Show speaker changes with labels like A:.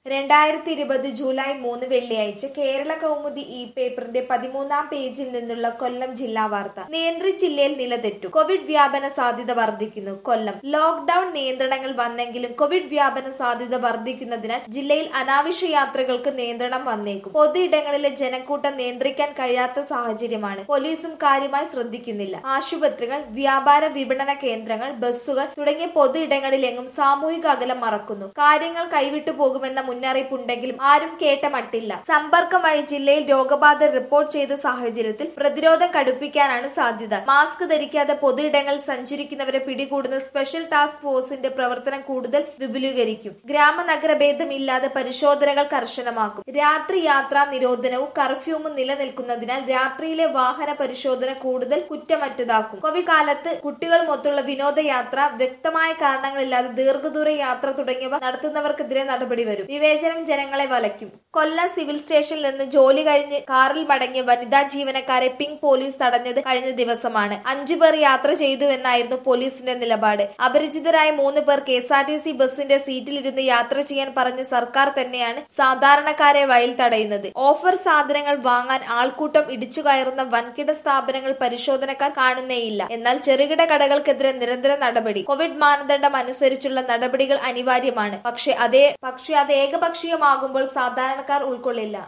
A: രണ്ടായിരത്തി ഇരുപത് ജൂലൈ മൂന്ന് വെള്ളിയാഴ്ച കേരള കൗമുദി ഇ പേപ്പറിന്റെ പതിമൂന്നാം പേജിൽ നിന്നുള്ള കൊല്ലം ജില്ലാ വാർത്ത നിയന്ത്രി ജില്ലയിൽ നിലതെറ്റു കോവിഡ് വ്യാപന സാധ്യത വർദ്ധിക്കുന്നു കൊല്ലം ലോക്ഡൌൺ നിയന്ത്രണങ്ങൾ വന്നെങ്കിലും കോവിഡ് വ്യാപന സാധ്യത വർദ്ധിക്കുന്നതിനാൽ ജില്ലയിൽ അനാവശ്യ യാത്രകൾക്ക് നിയന്ത്രണം വന്നേക്കും പൊതു ഇടങ്ങളിലെ ജനക്കൂട്ടം നിയന്ത്രിക്കാൻ കഴിയാത്ത സാഹചര്യമാണ് പോലീസും കാര്യമായി ശ്രദ്ധിക്കുന്നില്ല ആശുപത്രികൾ വ്യാപാര വിപണന കേന്ദ്രങ്ങൾ ബസ്സുകൾ തുടങ്ങിയ പൊതു ഇടങ്ങളിലെങ്ങും സാമൂഹിക അകലം മറക്കുന്നു കാര്യങ്ങൾ കൈവിട്ടു പോകുമെന്ന മുന്നറിയിപ്പുണ്ടെങ്കിലും ആരും കേട്ട മട്ടില്ല സമ്പർക്കം വഴി ജില്ലയിൽ രോഗബാധ റിപ്പോർട്ട് ചെയ്ത സാഹചര്യത്തിൽ പ്രതിരോധം കടുപ്പിക്കാനാണ് സാധ്യത മാസ്ക് ധരിക്കാതെ പൊതു ഇടങ്ങളിൽ സഞ്ചരിക്കുന്നവരെ പിടികൂടുന്ന സ്പെഷ്യൽ ടാസ്ക് ഫോഴ്സിന്റെ പ്രവർത്തനം കൂടുതൽ വിപുലീകരിക്കും ഗ്രാമ നഗര ഭേദമില്ലാതെ പരിശോധനകൾ കർശനമാക്കും രാത്രി യാത്രാ നിരോധനവും കർഫ്യൂവും നിലനിൽക്കുന്നതിനാൽ രാത്രിയിലെ വാഹന പരിശോധന കൂടുതൽ കുറ്റമറ്റതാക്കും കോവിഡ് കാലത്ത് കുട്ടികളുമൊത്തുള്ള വിനോദയാത്ര വ്യക്തമായ കാരണങ്ങളില്ലാതെ ദീർഘദൂര യാത്ര തുടങ്ങിയവ നടത്തുന്നവർക്കെതിരെ നടപടി വരും വിവേചനം ജനങ്ങളെ വലയ്ക്കും കൊല്ലം സിവിൽ സ്റ്റേഷനിൽ നിന്ന് ജോലി കഴിഞ്ഞ് കാറിൽ മടങ്ങിയ വനിതാ ജീവനക്കാരെ പിങ്ക് പോലീസ് തടഞ്ഞത് കഴിഞ്ഞ ദിവസമാണ് അഞ്ചു പേർ യാത്ര ചെയ്തുവെന്നായിരുന്നു പോലീസിന്റെ നിലപാട് അപരിചിതരായ മൂന്ന് പേർ K S R T C ബസിന്റെ സീറ്റിലിരുന്ന് യാത്ര ചെയ്യാൻ പറഞ്ഞ സർക്കാർ തന്നെയാണ് സാധാരണക്കാരെ വയൽ തടയുന്നത് ഓഫർ സാധനങ്ങൾ വാങ്ങാൻ ആൾക്കൂട്ടം ഇടിച്ചു കയറുന്ന വൻകിട സ്ഥാപനങ്ങൾ പരിശോധനക്കാർ കാണുന്നേയില്ല എന്നാൽ ചെറുകിട കടകൾക്കെതിരെ നിരന്തര നടപടി കോവിഡ് മാനദണ്ഡം അനുസരിച്ചുള്ള നടപടികൾ അനിവാര്യമാണ് പക്ഷേ അതേ പക്ഷേ അത് ഏകപക്ഷീയമാകുമ്പോൾ സാധാരണക്കാർ ഉൾക്കൊള്ളില്ല